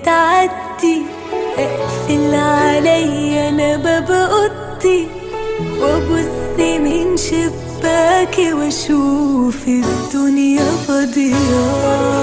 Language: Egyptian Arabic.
تعدي اقفل عليا انا باب اوضتي وابص من شباكي واشوف الدنيا فاضيه